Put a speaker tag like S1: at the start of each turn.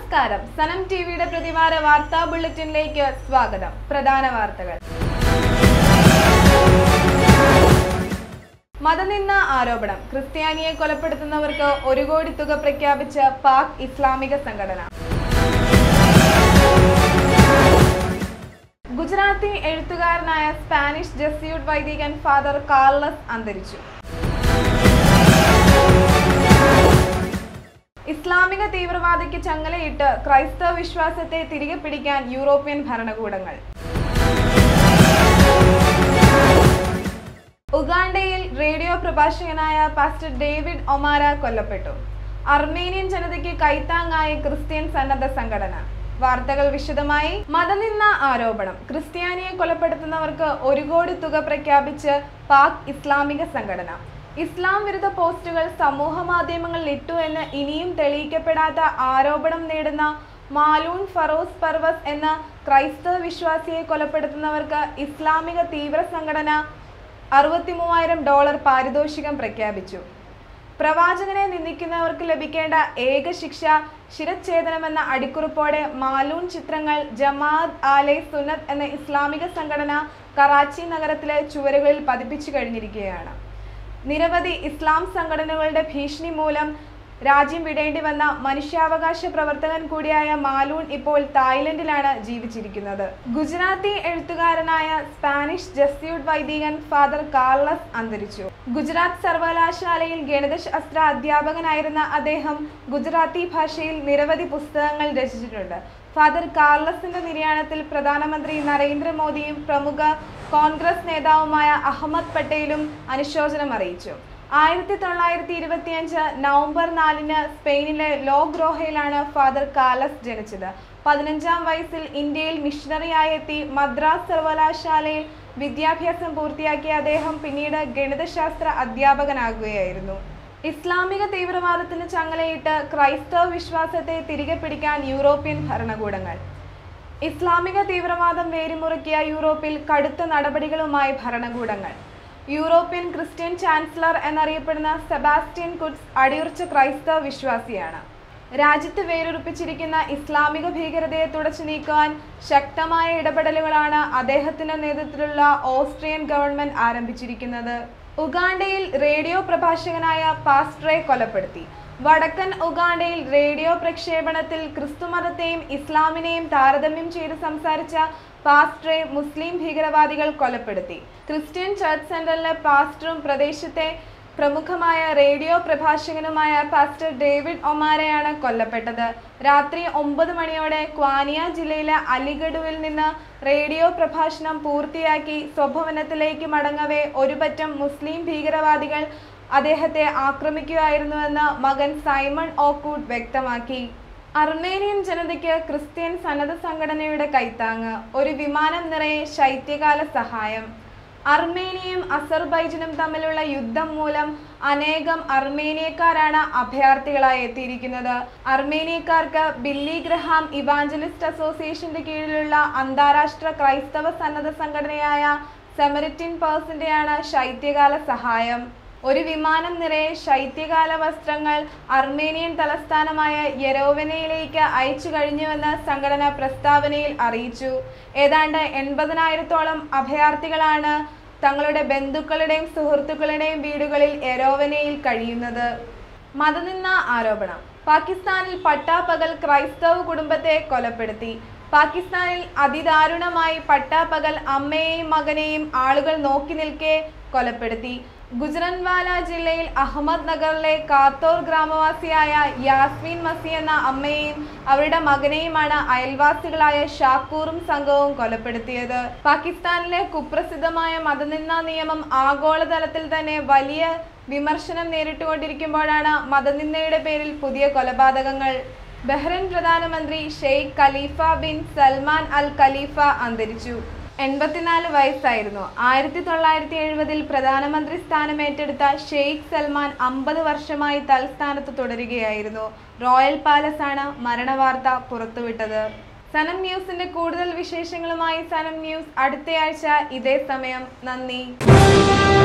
S1: നമസ്കാരം സനം ടിവിയുടെ പ്രതിവാര വാർത്താ ബുള്ളറ്റിനിലേക്ക് സ്വാഗതം പ്രധാന വാർത്തകൾ മതനിന്ന ആരോപണം ക്രിസ്ത്യാനിയെ കൊലപ്പെടുത്തുന്നവർക്ക് ഒരു കോടി തുക പ്രഖ്യാപിച്ച പാക് ഇസ്ലാമിക സംഘടന ഗുജറാത്തി എഴുത്തുകാരനായ സ്പാനിഷ് ജസ്യൂട്ട് വൈദികൻ ഫാദർ കാർലസ് അന്തരിച്ചു ഇസ്ലാമിക തീവ്രവാദിക്ക് ചങ്ങലയിട്ട് ക്രൈസ്തവ വിശ്വാസത്തെ തിരികെ പിടിക്കാൻ യൂറോപ്യൻ ഭരണകൂടങ്ങൾ ഉഗാണ്ടയിൽ റേഡിയോ പ്രഭാഷകനായ പാസ്റ്റർ ഡേവിഡ് ഒമാര കൊല്ലപ്പെട്ടു അർമേനിയൻ ജനതയ്ക്ക് കൈത്താങ്ങായി ക്രിസ്ത്യൻ സന്നദ്ധ സംഘടന വാർത്തകൾ വിശദമായി മതനിന്ന ആരോപണം ക്രിസ്ത്യാനിയെ കൊലപ്പെടുത്തുന്നവർക്ക് ഒരു കോടി തുക പ്രഖ്യാപിച്ച് പാക് ഇസ്ലാമിക സംഘടന ഇസ്ലാം വിരുദ്ധ പോസ്റ്റുകൾ സമൂഹ മാധ്യമങ്ങളിൽ ഇട്ടു എന്ന് ഇനിയും തെളിയിക്കപ്പെടാത്ത ആരോപണം നേടുന്ന മാലൂൺ ഫറോസ് പർവസ് എന്ന ക്രൈസ്തവ വിശ്വാസിയെ കൊലപ്പെടുത്തുന്നവർക്ക് ഇസ്ലാമിക തീവ്ര സംഘടന അറുപത്തി മൂവായിരം ഡോളർ പാരിതോഷികം പ്രഖ്യാപിച്ചു പ്രവാചകനെ നിന്ദിക്കുന്നവർക്ക് ലഭിക്കേണ്ട ഏക ശിക്ഷ ശിരച്ഛേദനമെന്ന അടിക്കുറിപ്പോടെ മാലൂൺ ചിത്രങ്ങൾ ജമാഅത്ത് ആലെ സുന്നത്ത് എന്ന ഇസ്ലാമിക സംഘടന കറാച്ചി നഗരത്തിലെ ചുവരുകളിൽ പതിപ്പിച്ചു കഴിഞ്ഞിരിക്കുകയാണ് നിരവധി ഇസ്ലാം സംഘടനകളുടെ ഭീഷണി മൂലം രാജ്യം വിടേണ്ടി വന്ന മനുഷ്യാവകാശ പ്രവർത്തകൻ കൂടിയായ മാലൂൺ ഇപ്പോൾ തായ്ലൻഡിലാണ് ജീവിച്ചിരിക്കുന്നത് ഗുജറാത്തി എഴുത്തുകാരനായ സ്പാനിഷ് ജസ്യൂട്ട് വൈദികൻ ഫാദർ കാർലസ് അന്തരിച്ചു ഗുജറാത്ത് സർവകലാശാലയിൽ ഗണിതശാസ്ത്ര അധ്യാപകനായിരുന്ന അദ്ദേഹം ഗുജറാത്തി ഭാഷയിൽ നിരവധി പുസ്തകങ്ങൾ രചിച്ചിട്ടുണ്ട് ഫാദർ കാർലസിന്റെ നിര്യാണത്തിൽ പ്രധാനമന്ത്രി നരേന്ദ്രമോദിയും പ്രമുഖ കോൺഗ്രസ് നേതാവുമായ അഹമ്മദ് പട്ടേലും അനുശോചനം അറിയിച്ചു ആയിരത്തി തൊള്ളായിരത്തി ഇരുപത്തിയഞ്ച് നവംബർ നാലിന് സ്പെയിനിലെ ലോ ഗ്രോഹയിലാണ് ഫാദർ കാലസ് ജനിച്ചത് പതിനഞ്ചാം വയസ്സിൽ ഇന്ത്യയിൽ മിഷണറിയായി എത്തി മദ്രാസ് സർവകലാശാലയിൽ വിദ്യാഭ്യാസം പൂർത്തിയാക്കിയ അദ്ദേഹം പിന്നീട് ഗണിതശാസ്ത്ര അധ്യാപകനാകുകയായിരുന്നു ഇസ്ലാമിക തീവ്രവാദത്തിന് ചങ്ങലയിട്ട് ക്രൈസ്തവ വിശ്വാസത്തെ തിരികെ പിടിക്കാൻ യൂറോപ്യൻ ഭരണകൂടങ്ങൾ ഇസ്ലാമിക തീവ്രവാദം വേരുമുറുക്കിയ യൂറോപ്പിൽ കടുത്ത നടപടികളുമായി ഭരണകൂടങ്ങൾ യൂറോപ്യൻ ക്രിസ്ത്യൻ ചാൻസലർ എന്നറിയപ്പെടുന്ന സെബാസ്റ്റ്യൻ കുഡ്സ് അടിയുറച്ച ക്രൈസ്തവ വിശ്വാസിയാണ് രാജ്യത്ത് വേരുറപ്പിച്ചിരിക്കുന്ന ഇസ്ലാമിക ഭീകരതയെ തുടച്ചു നീക്കുവാൻ ശക്തമായ ഇടപെടലുകളാണ് അദ്ദേഹത്തിന്റെ നേതൃത്വത്തിലുള്ള ഓസ്ട്രിയൻ ഗവൺമെന്റ് ആരംഭിച്ചിരിക്കുന്നത് ഉഗാണ്ടയിൽ റേഡിയോ പ്രഭാഷകനായ പാസ്ട്രെ കൊലപ്പെടുത്തി വടക്കൻ ഉഗാണ്ടയിൽ റേഡിയോ പ്രക്ഷേപണത്തിൽ ക്രിസ്തുമതത്തെയും ഇസ്ലാമിനെയും താരതമ്യം ചെയ്ത് സംസാരിച്ച പാസ്റ്ററെ മുസ്ലിം ഭീകരവാദികൾ കൊലപ്പെടുത്തി ക്രിസ്ത്യൻ ചർച്ച് സെന്ററിലെ പാസ്റ്ററും പ്രദേശത്തെ പ്രമുഖമായ റേഡിയോ പ്രഭാഷകനുമായ പാസ്റ്റർ ഡേവിഡ് ഒമാരയാണ് കൊല്ലപ്പെട്ടത് രാത്രി ഒമ്പത് മണിയോടെ ക്വാനിയ ജില്ലയിലെ അലിഗഡുവിൽ നിന്ന് റേഡിയോ പ്രഭാഷണം പൂർത്തിയാക്കി സ്വഭവനത്തിലേക്ക് മടങ്ങവേ ഒരുപറ്റം മുസ്ലിം ഭീകരവാദികൾ അദ്ദേഹത്തെ ആക്രമിക്കുകയായിരുന്നുവെന്ന് മകൻ സൈമൺ ഓക്കൂട്ട് വ്യക്തമാക്കി അർമേനിയൻ ജനതയ്ക്ക് ക്രിസ്ത്യൻ സന്നദ്ധ സംഘടനയുടെ കൈത്താങ്ങ് ഒരു വിമാനം നിറയെ ശൈത്യകാല സഹായം അർമേനിയയും അസർബൈജനും തമ്മിലുള്ള യുദ്ധം മൂലം അനേകം അർമേനിയക്കാരാണ് അഭയാർത്ഥികളായി എത്തിയിരിക്കുന്നത് അർമേനിയക്കാർക്ക് ബില്ലി ഗ്രഹാം ഇവാഞ്ചലിസ്റ്റ് അസോസിയേഷന്റെ കീഴിലുള്ള അന്താരാഷ്ട്ര ക്രൈസ്തവ സന്നദ്ധ സംഘടനയായ സെമറിറ്റിൻ പേഴ്സിന്റെയാണ് ശൈത്യകാല സഹായം ഒരു വിമാനം നിറയെ ശൈത്യകാല വസ്ത്രങ്ങൾ അർമേനിയൻ തലസ്ഥാനമായ യെരോവനയിലേക്ക് അയച്ചു കഴിഞ്ഞുവെന്ന് സംഘടന പ്രസ്താവനയിൽ അറിയിച്ചു ഏതാണ്ട് എൺപതിനായിരത്തോളം അഭയാർത്ഥികളാണ് തങ്ങളുടെ ബന്ധുക്കളുടെയും സുഹൃത്തുക്കളുടെയും വീടുകളിൽ യെരോവനയിൽ കഴിയുന്നത് മതനിന്ന ആരോപണം പാകിസ്ഥാനിൽ പട്ടാപ്പകൽ ക്രൈസ്തവ കുടുംബത്തെ കൊലപ്പെടുത്തി പാകിസ്ഥാനിൽ അതിദാരുണമായി പട്ടാപ്പകൽ അമ്മയെയും മകനെയും ആളുകൾ നോക്കി നിൽക്കെ കൊലപ്പെടുത്തി ഗുജറൻവാല ജില്ലയിൽ അഹമ്മദ് നഗറിലെ കാത്തോർ ഗ്രാമവാസിയായ യാസ്മീൻ മസി എന്ന അമ്മയെയും അവരുടെ മകനെയുമാണ് അയൽവാസികളായ ഷാക്കൂറും സംഘവും കൊലപ്പെടുത്തിയത് പാകിസ്ഥാനിലെ കുപ്രസിദ്ധമായ മതനിന്ദാ നിയമം ആഗോളതലത്തിൽ തന്നെ വലിയ വിമർശനം നേരിട്ടുകൊണ്ടിരിക്കുമ്പോഴാണ് മതനിന്ദയുടെ പേരിൽ പുതിയ കൊലപാതകങ്ങൾ ബഹ്റൈൻ പ്രധാനമന്ത്രി Sheikh Khalifa bin Salman al Khalifa അന്തരിച്ചു എൺപത്തിനാല് വയസ്സായിരുന്നു ആയിരത്തി തൊള്ളായിരത്തി എഴുപതിൽ പ്രധാനമന്ത്രി സ്ഥാനം ഏറ്റെടുത്ത ഷെയ്ഖ് സൽമാൻ അമ്പത് വർഷമായി തൽസ്ഥാനത്ത് തുടരുകയായിരുന്നു റോയൽ പാലസ് ആണ് മരണവാർത്ത പുറത്തുവിട്ടത് സനം ന്യൂസിന്റെ കൂടുതൽ വിശേഷങ്ങളുമായി സനം ന്യൂസ് അടുത്തയാഴ്ച ഇതേ സമയം നന്ദി